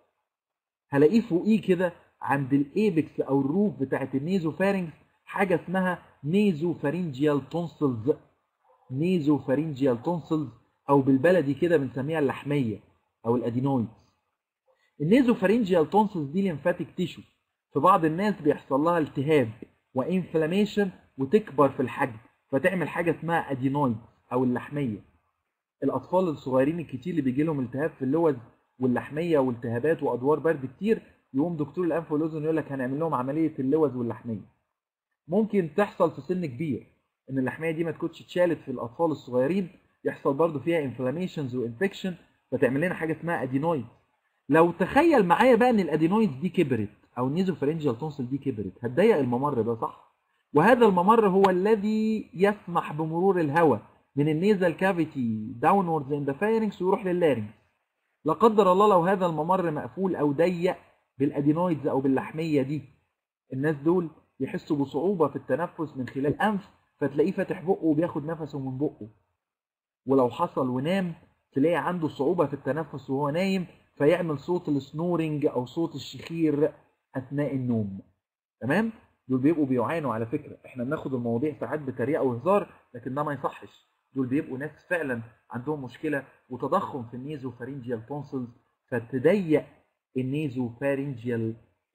A: هلاقيه فوقيه كده عند الايبكس او الروف بتاعت النيزو فارنجز حاجه اسمها نيزو فارنجيال تونسلز نيزو فارنجيال تونسلز او بالبلدي كده بنسميها اللحميه او الادينويدز النيزو فارنجيال تونسلز دي ليمفاتيك تيشو في بعض الناس بيحصل لها التهاب وانفلاميشن وتكبر في الحجم فتعمل حاجه اسمها ادينويد او اللحميه الاطفال الصغيرين الكتير اللي بيجي لهم التهاب في اللوز واللحميه والتهابات وادوار برد كتير يقوم دكتور الانف والاذن يقول لك هنعمل لهم عمليه اللوز واللحميه ممكن تحصل في سن كبير ان اللحميه دي ما تكونش اتشالت في الاطفال الصغيرين يحصل برضو فيها انفلاميشنز وانفكشن فتعمل لنا حاجه اسمها ادينويد لو تخيل معايا بقى ان الادينويدز دي كبرت او النيزوفرنجيال تونسل دي كبرت هتضيق الممر ده صح وهذا الممر هو الذي يسمح بمرور الهواء من النيزل كافيتي داونوردز ان ذا فارنكس ويروح لللارنكس لا قدر الله لو هذا الممر مقفول او ضيق بالادينويدز او باللحميه دي الناس دول يحسوا بصعوبه في التنفس من خلال الانف فتلاقيه فاتح بقه وبياخد نفسه من بقه ولو حصل ونام تلاقي عنده صعوبه في التنفس وهو نايم فيعمل صوت السنورنج او صوت الشخير اثناء النوم تمام دول بيبقوا بيعانوا على فكره احنا بناخد المواضيع ساعات بطريقه وهزار لكن ده ما يصحش دول بيبقوا ناس فعلا عندهم مشكله وتضخم في النيزو فارنجيال تونسلز فتضيق النيزو فارنجيال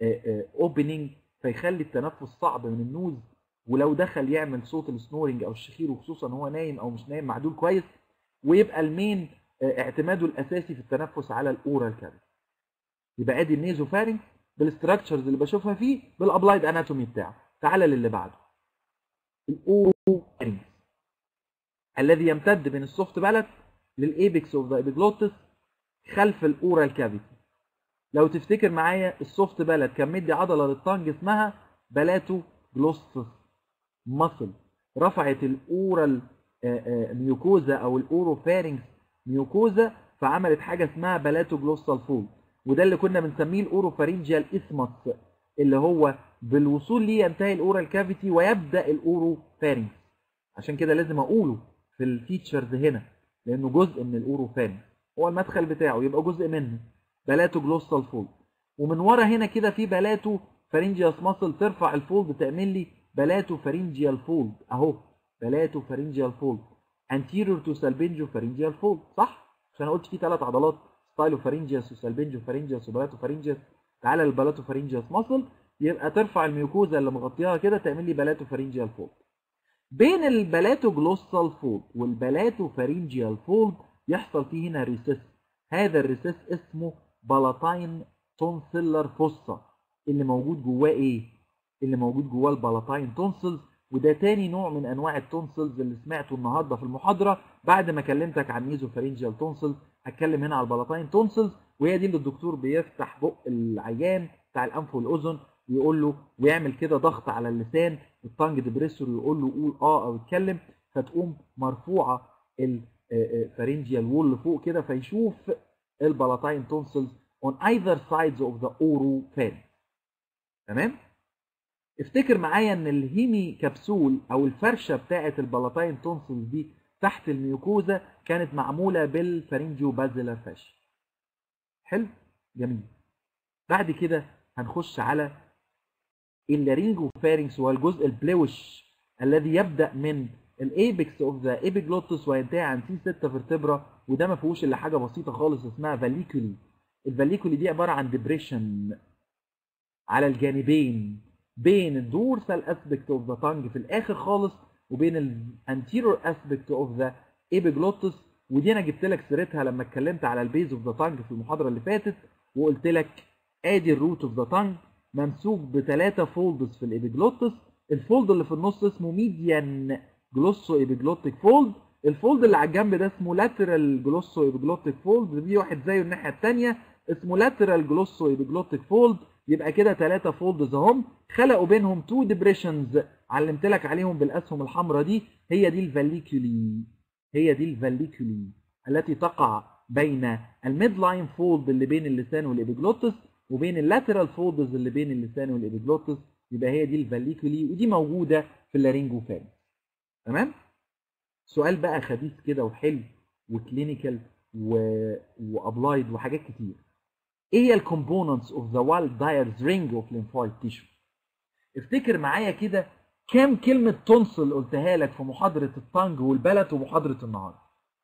A: اوبننج فيخلي التنفس صعب من النوز ولو دخل يعمل صوت السنورنج او الشخير وخصوصا هو نايم او مش نايم معدول كويس ويبقى المين اعتماده الاساسي في التنفس على الاورال كافيتي يبقى ادي النيزو فارنج بالاستراكشرز اللي بشوفها فيه بالابلايد اناتومي بتاعه تعالى للي بعده الاورو الذي يمتد من السوفت بالت للايبكس اوف ذا ابيجلوتس خلف الاورال كافيتي لو تفتكر معايا السوفت بالت كان مدي عضله للطنج اسمها بلاتو جلوسس ماسل رفعت الاورال ميوكوزا او الاورو فارنكس ميوكوزا فعملت حاجه اسمها بلاتو جلوسال فولد وده اللي كنا بنسميه الاوروفارينجيال اسمس اللي هو بالوصول ليه ينتهي الاورال كافيتي ويبدا الاورو فارينكس عشان كده لازم اقوله في الفيتشرز هنا لانه جزء من الاورو فارينكس هو المدخل بتاعه يبقى جزء منه بلاتو جلوسال فولد ومن ورا هنا كده في بلاتو فارينجياس ماسل ترفع الفولد تعمل لي بلاتو فارينجيال فولد اهو بلاتو فارينجيال فولد anterior to salpingo pharyngeal fold صح عشان انا قلت في ثلاث عضلات ستايلو فارينجياس وسالبنجو فارينجياس وبلاتو فارينجياس تعالى للبلاتو فارينجياس ماسل يبقى ترفع الميوكوزا اللي مغطياها كده تعمل لي بلاتو فارينجيال فولد بين البلاتو جلوسال فولد والبلاتو فارينجيال فولد يحصل فيه هنا ريسيس هذا الريسيس اسمه بالاتاين تونسيلر فوسا اللي موجود جواه ايه اللي موجود جواه البالاتاين تونسلز وده تاني نوع من انواع التونسلز اللي سمعته النهارده في المحاضره بعد ما كلمتك عن ميزوفارينجيال تونسلز هتكلم هنا على البالاتاين تونسلز وهي دي اللي الدكتور بيفتح بق العيان بتاع الانف والاذن ويقول له ويعمل كده ضغط على اللسان التانج ديبريسور ويقول له قول اه او اتكلم فتقوم مرفوعه الفارنجيال وول لفوق كده فيشوف البالاتاين تونسلز on either sides of the oropharynx تمام افتكر معايا ان الهيمي كبسول او الفرشه بتاعه البالاتاين تونسلز دي تحت الميوكوزا كانت معموله بالفارنجيو بازيلر فاش حلو جميل بعد كده هنخش على اللارينجو فارنكس وهو الجزء البلوش الذي يبدا من الايبكس اوف ذا ايبيجلوتس وينتهي عن سي 6 فيرتبرا وده ما فيهوش الا حاجه بسيطه خالص اسمها فاليكولي الفاليكولي دي عباره عن ديبريشن على الجانبين بين الدورسال اسبكت اوف ذا تانج في الاخر خالص وبين الانتيرور اسبكت اوف ذا ايبيجلوتس ودي انا جبت لك سيرتها لما اتكلمت على البيز اوف ذا تانج في المحاضره اللي فاتت وقلت لك ادي الروت اوف ذا تانج ممسوك بثلاثه فولدز في الابيجلوتس الفولد اللي في النص اسمه ميديان جلوسو ايبيجلوتيك فولد الفولد اللي على الجنب ده اسمه لاترال جلوسو ايبيجلوتيك فولد في واحد زيه الناحيه الثانيه اسمه لاترال جلوسو ايبيجلوتيك فولد يبقى كده ثلاثه فولدز اهم خلقوا بينهم تو ديبريشنز علمت لك عليهم بالاسهم الحمراء دي هي دي الفاليكولي هي دي الفاليكولي التي تقع بين الميد لاين فولد اللي بين اللسان والابيجلوتس وبين اللاترال فولدز اللي بين اللسان والابيجلوتس يبقى هي دي الفاليكولي ودي موجوده في اللارينجو فارنكس تمام سؤال بقى خبيث كده وحلو وكلينيكال و... وابلايد وحاجات كتير ايه هي الكومبوننتس اوف ذا وايلد دايرز رينج اوف ليمفويد تيشو افتكر معايا كده كام كلمة تونسل قلتها لك في محاضرة الطنج والبلت ومحاضرة النهاردة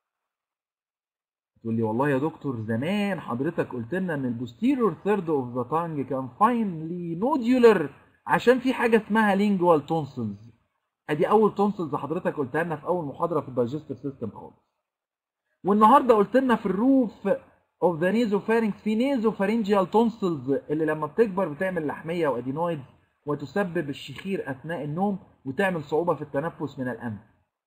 A: تقول لي والله يا دكتور زمان حضرتك قلت لنا ان البوستيريور ثيرد اوف ذا تانج كان فاينلي نوديولر عشان في حاجه اسمها لينجوال تونسلز ادي اول تونسلز حضرتك قلتها لنا في اول محاضره في الدايجستيف سيستم خالص والنهارده قلت لنا في الروف اوف ذا نيزو فارنكس في نيزو فارنجيال تونسلز اللي لما بتكبر بتعمل لحميه وادينويد وتسبب الشخير اثناء النوم وتعمل صعوبه في التنفس من الانف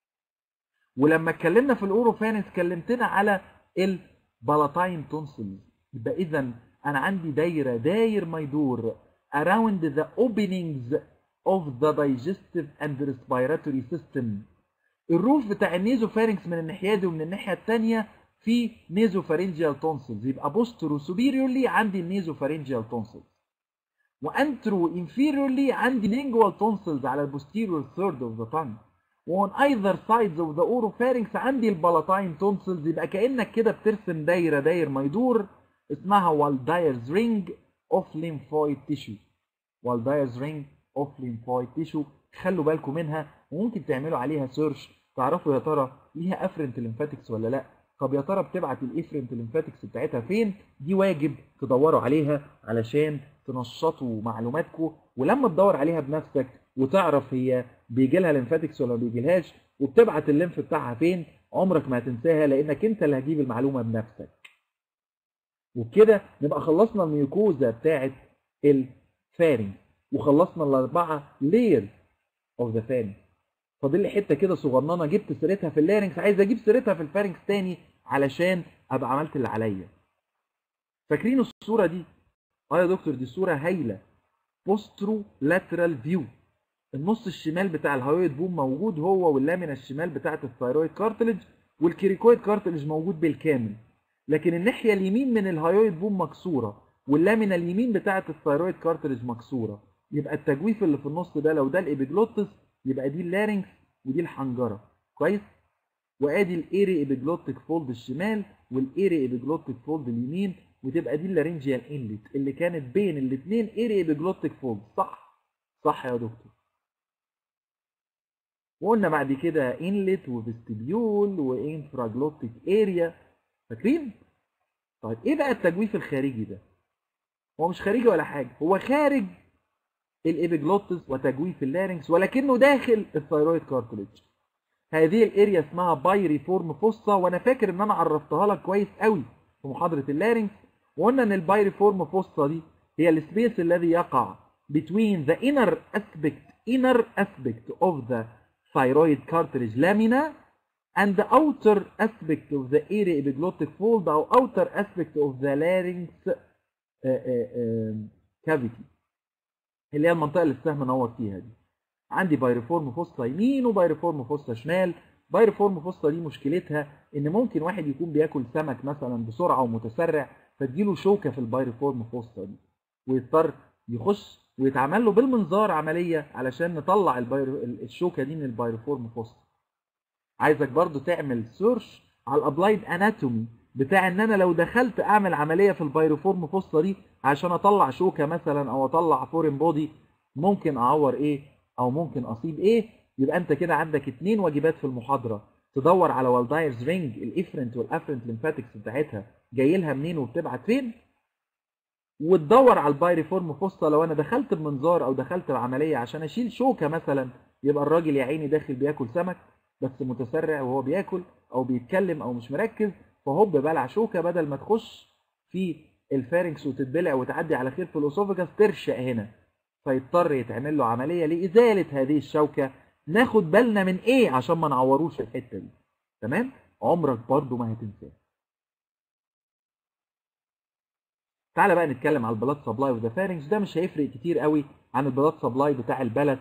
A: ولما اتكلمنا في الاوروفانكس كلمتنا على البالاتاين تونسلز يبقى اذا انا عندي دايره داير ما يدور around the openings of the digestive and respiratory system الروف بتاع النيزوفارنكس من الناحيه دي ومن الناحيه الثانيه في نيزوفارنجيال تونسلز يبقى بوسترو سوبيريورلي عندي النيزوفارنجيال تونسلز وانترو انفيريورلي عندي لينجوال تونسلز على البوستيريور ثيرد اوف ذا تانج وون ايذر سايدز اوف ذا اوروفارنكس عندي البالاتاين تونسلز يبقى كانك كده بترسم دايره داير ما يدور اسمها والدايرز رينج اوف ليمفويد تيشو والدايرز رينج اوف ليمفويد تيشو خلوا بالكم منها وممكن تعملوا عليها سيرش تعرفوا يا ترى ليها افرنت ليمفاتكس ولا لا طب يا ترى بتبعت الافرنت ليمفاتكس بتاعتها فين دي واجب تدوروا عليها علشان تنشطوا معلوماتكم ولما تدور عليها بنفسك وتعرف هي بيجي لها ليمفاتكس ولا ما بيجيلهاش وبتبعت الليمف بتاعها فين عمرك ما هتنساها لانك انت اللي هتجيب المعلومه بنفسك وبكده نبقى خلصنا الميوكوزا بتاعت الفارنج وخلصنا الاربعه لايرز اوف ذا فارنج فاضل لي حته كده صغننه جبت سيرتها في اللارنكس عايز اجيب سيرتها في الفارنكس تاني علشان ابقى عملت اللي عليا فاكرين الصوره دي اه يا دكتور دي صوره هايله بوسترو لاترال فيو النص الشمال بتاع الهايويد بوم موجود هو واللامينا الشمال بتاعه الثايرويد كارتلج والكيريكويد كارتلج موجود بالكامل لكن الناحيه اليمين من الهايويد بوم مكسوره واللامينا اليمين بتاعه الثايرويد كارتلج مكسوره يبقى التجويف اللي في النص ده لو ده الابيجلوتس يبقى دي اللارنكس ودي الحنجره كويس وادي الايري ايبيجلوتيك فولد الشمال والايري ايبيجلوتيك فولد اليمين وتبقى دي اللارنجيال انلت اللي كانت بين الاثنين ايري ايبيجلوتيك فولد صح صح يا دكتور وقلنا بعد كده انلت وفيستبيول وانفراجلوتيك اريا فاكرين طيب ايه بقى التجويف الخارجي ده هو مش خارجي ولا حاجه هو خارج الابيجلوتس وتجويف اللارنكس ولكنه داخل الثايرويد كارتلج هذه الاريا اسمها بايريفورم فوسا وانا فاكر ان انا عرفتها لك كويس قوي في محاضره اللارنكس وقلنا ان البايريفورم فوسا دي هي السبيس الذي يقع between the inner aspect inner aspect of the thyroid cartilage lamina and the outer aspect of the area epiglottic fold او outer aspect of the larynx uh, uh, uh, cavity اللي هي المنطقه اللي السهم نور فيها دي عندي بايريفورم فوسطى يمين وبايريفورم فوسطى شمال بايريفورم فوسطى دي مشكلتها ان ممكن واحد يكون بياكل سمك مثلا بسرعه ومتسرع فتجيله شوكه في البايريفورم فوسطى دي ويضطر يخش ويتعمل له بالمنظار عمليه علشان نطلع البايرو... الشوكه دي من البايريفورم فوسطى عايزك برضو تعمل سيرش على الابلايد اناتومي بتاع ان انا لو دخلت اعمل عمليه في البايروفورم فوسطى دي عشان اطلع شوكه مثلا او اطلع فورين بودي ممكن اعور ايه او ممكن اصيب ايه يبقى انت كده عندك اتنين واجبات في المحاضره تدور على والدايرز رينج الافرنت والافرنت ليمفاتكس بتاعتها جاي لها منين وبتبعت فين وتدور على البايريفورم فوسطى لو انا دخلت بمنظار او دخلت بعمليه عشان اشيل شوكه مثلا يبقى الراجل يا عيني داخل بياكل سمك بس متسرع وهو بياكل او بيتكلم او مش مركز فهوب بلع شوكه بدل ما تخش في الفارنكس وتتبلع وتعدي على خير في الاسوفجاس ترشق هنا فيضطر يتعمل له عمليه لازاله هذه الشوكه ناخد بالنا من ايه عشان ما نعوروش الحته دي تمام عمرك برضو ما هتنساه تعالى بقى نتكلم على البلاد سبلاي اوف ذا فارنكس ده مش هيفرق كتير قوي عن البلاد سبلاي بتاع البلد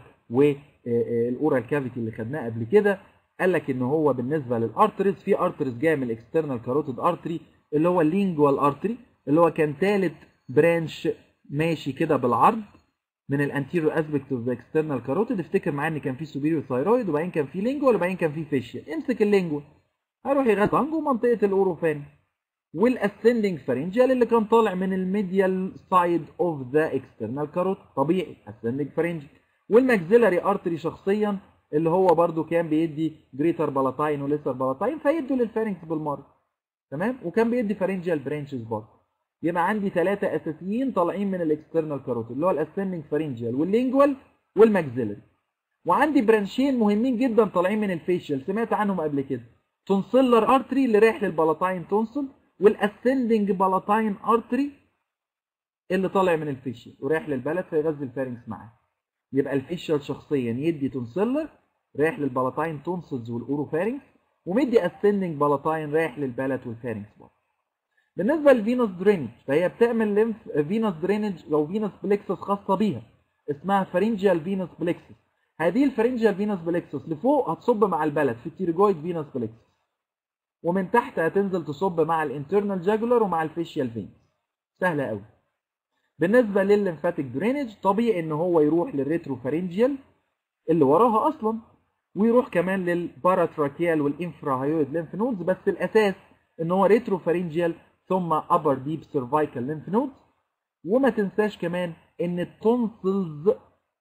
A: والاورال كافيتي اللي خدناه قبل كده قال لك ان هو بالنسبه للارتريز في ارتريز جايه من الاكسترنال كاروتيد ارتري اللي هو اللينجوال ارتري اللي هو كان ثالث برانش ماشي كده بالعرض من الانتيريور اسبكت اوف ذا اكسترنال كاروتيد افتكر معايا ان كان في سوبيريور ثايرويد وبعدين كان في لينجوال وبعدين كان في فيشيال امسك اللينجوال هروح يغطي منطقه الاوروفان والاسندنج فارنجيال اللي كان طالع من الميديال سايد اوف ذا اكسترنال كاروتيد طبيعي اسندنج فارنجيال والماكسيلاري ارتري شخصيا اللي هو برده كان بيدي جريتر بالاتاين وليسر بالاتاين فيدوا للفارنكس بالمره تمام وكان بيدي فارنجيال برانشز برضه يبقى عندي ثلاثه اساسيين طالعين من الاكسترنال كاروتيد اللي هو الاسندنج فارنجيال واللينجوال والماكسيلاري وعندي برانشين مهمين جدا طالعين من الفيشيال سمعت عنهم قبل كده تونسيلر ارتري اللي رايح للبالاتاين تونسل والاسندنج بالاتاين ارتري اللي طالع من الفيشيال ورايح للبلد فيغذي الفارنكس معاه يبقى الفيشيال شخصيا يدي تونسيلر رايح للبالاتاين تونسلز والاوروفارنكس ومدي اسندنج بالاتاين رايح للبلد والفارنكس برضه بالنسبه للفينوس درينج فهي بتعمل ليمف فينوس درينج او فينوس بليكسس خاصه بيها اسمها فارنجيال فينوس بليكسس هذه الفارنجيال فينوس بليكسس لفوق هتصب مع البلد في التيريجويد فينوس بليكسس ومن تحت هتنزل تصب مع الانترنال جاجولار ومع الفيشيال فين سهله قوي بالنسبه للليمفاتيك درينج طبيعي ان هو يروح للريتروفارنجيال اللي وراها اصلا ويروح كمان للباراتراكيال والانفراهايويد ليمف نودز بس الاساس ان هو ريتروفارنجيال ثم ابر ديب سيرفايكال ليمف نودز وما تنساش كمان ان التونسلز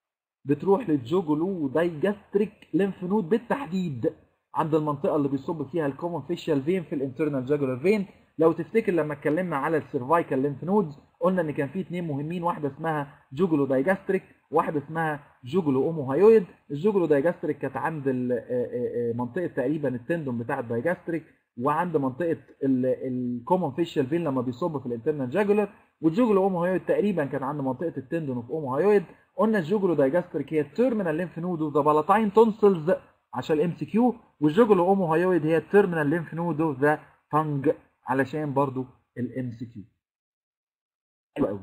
A: بتروح للجوجولو ودايجاستريك ليمف نود بالتحديد عند المنطقه اللي بيصب فيها الكومن فيشال فين في الانترنال جاجولار فين لو تفتكر لما اتكلمنا على السيرفايكال ليمف نودز قلنا ان كان في اثنين مهمين واحده اسمها جوجولو دايجاستريك واحده اسمها جوجولو اوموهايويد الجوجولو دايجاستريك كانت عند منطقه تقريبا التندون بتاع الدايجاستريك وعند منطقه الكومن فيشال فين لما بيصب في الانترنال جاجولار والجوجولو اوموهايويد تقريبا كان عند منطقه التندون اوف اوموهايويد قلنا الجوجولو دايجاستريك هي التيرمينال ليمف نود اوف ذا بالاتاين تونسلز عشان الام سي كيو والجوجولو اوموهايويد هي التيرمينال ليمف نود اوف ذا تانج علشان برضو الام سي كيو حلو قوي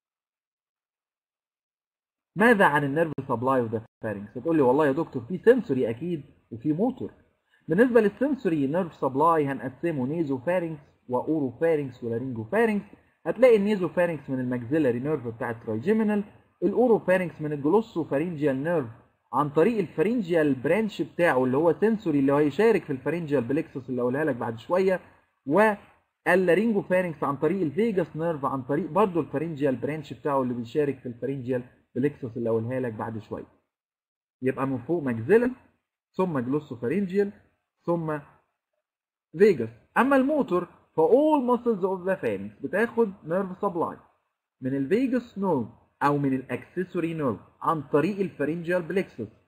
A: ماذا عن النيرف سبلاي اوف ذا فارنكس هتقول لي والله يا دكتور في سنسوري اكيد وفي موتور بالنسبه للسنسوري نيرف سبلاي هنقسمه نيزو فارنكس واورو فارنكس ولارينجو فارنكس هتلاقي النيزو فارنكس من الماكسيلاري نيرف بتاع الترايجيمينال الاورو فارنكس من الجلوسو فارنجيال نيرف عن طريق الفارنجيال برانش بتاعه اللي هو سنسوري اللي هو هيشارك في الفارنجيال بليكسس اللي هقولها لك بعد شويه واللارينجو فارنكس عن طريق الفيجاس نيرف عن طريق برضه الفارنجيال برانش بتاعه اللي بيشارك في الفارنجيال بليكسس اللي هقولها لك بعد شويه يبقى من فوق ماكسيلال ثم جلوسو فارنجيال ثم فيجاس اما الموتور فاول ماسلز اوف ذا فارنكس بتاخد نيرف سبلاي من الفيجاس نيرف او من الاكسسوري نيرف عن طريق الفارنجيال بليكسس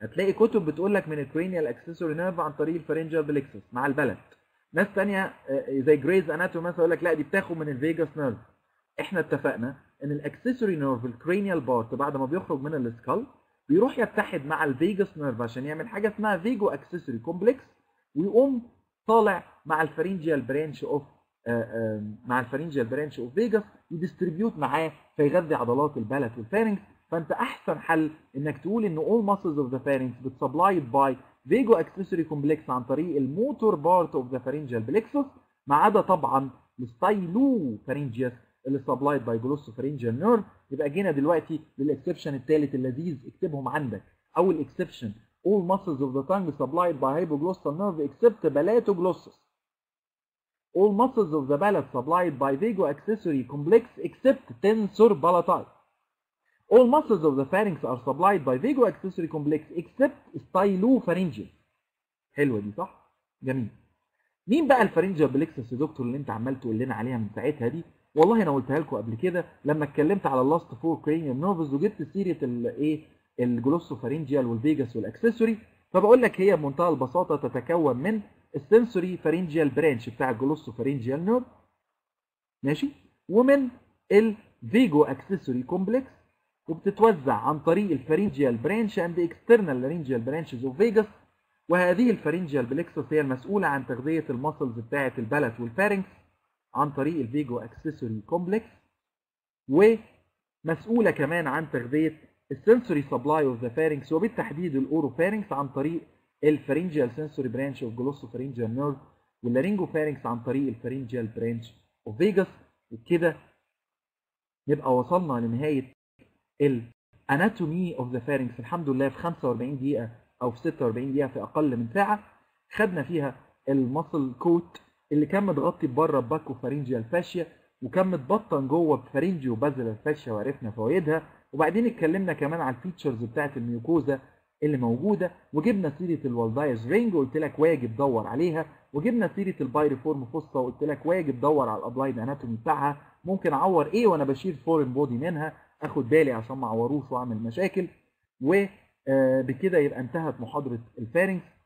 A: هتلاقي كتب بتقول لك من الكرينيال اكسسوري نيرف عن طريق الفارنجيال بلكسس مع البلد ناس تانية آه، زي جريز اناتومي مثلا يقول لك لا دي بتاخد من الفيجاس نيرف احنا اتفقنا ان الاكسسوري نيرف الكرينيال بارت بعد ما بيخرج من السكال بيروح يتحد مع الفيجاس نيرف عشان يعمل حاجه اسمها فيجو اكسسوري كومبلكس ويقوم طالع مع الفارنجيال برانش اوف مع الفارنجيال برانش اوف فيجاس يديستريبيوت معاه فيغذي عضلات البلت والفارنكس فانت احسن حل انك تقول ان all muscles of the pharynx بتسبلايد باي فيجو اكسسوري كومبلكس عن طريق الموتور بارت اوف ذا فارنجيال بلكسس ما عدا طبعا الستايلو فارنجيوس اللي سبلايد باي جلوسو فارنجيال نيرف يبقى جينا دلوقتي للاكسبشن الثالث اللذيذ اكتبهم عندك اول اكسبشن all muscles of the tongue supplied by hypoglossal nerve except palatoglossus all muscles of the palate supplied by vago accessory complex except tensor palatine all muscles of the pharynx are supplied by vago accessory complex except stylopharyngeal حلوه دي صح جميل مين بقى الفارنجيال بلكسس يا دكتور اللي انت عمال تقول لنا عليها من ساعتها دي والله انا قلتها لكم قبل كده لما اتكلمت على اللاست فور كرينيال نيرفز وجبت سيره الايه الجلوسوفارينجيال والفيجاس والاكسسوري فبقول لك هي بمنتهى البساطه تتكون من السنسوري فارينجيال برانش بتاع الجلوسوفارينجيال نيرف ماشي ومن الفيجو اكسسوري كومبلكس وبتتوزع عن طريق الفارينجيال برانش اند اكسترنال لارينجيال برانشز اوف فيجاس وهذه الفارنجيال بلكسس هي المسؤولة عن تغذية المسلز بتاعة البلت والفارنكس عن طريق الفيجو اكسسوري كومبلكس ومسؤولة كمان عن تغذية السنسوري سبلاي اوف ذا فارنكس وبالتحديد الاوروفارنكس عن طريق الفارنجيال سنسوري برانش اوف جلوسوفارنجيال نيرف واللارينجو فارنكس عن طريق الفارنجيال برانش اوف فيجاس وبكده نبقى وصلنا لنهاية الاناتومي اوف ذا فارنكس الحمد لله في 45 دقيقة او في 46 دقيقه في اقل من ساعه خدنا فيها المصل كوت اللي كان متغطي بره بباكو فارنجيال فاشيا وكان متبطن جوه بفارنجيو بازل فاشيا وعرفنا فوائدها وبعدين اتكلمنا كمان على الفيتشرز بتاعه الميوكوزا اللي موجوده وجبنا سيره الوالدايز رينج وقلت لك واجب دور عليها وجبنا سيره البايريفورم فوسطا وقلت لك واجب دور على الابلايد اناتومي بتاعها ممكن اعور ايه وانا بشيل فورين بودي منها اخد بالي عشان ما اعوروش واعمل مشاكل و آه بكده يبقى انتهت محاضرة الفارنكس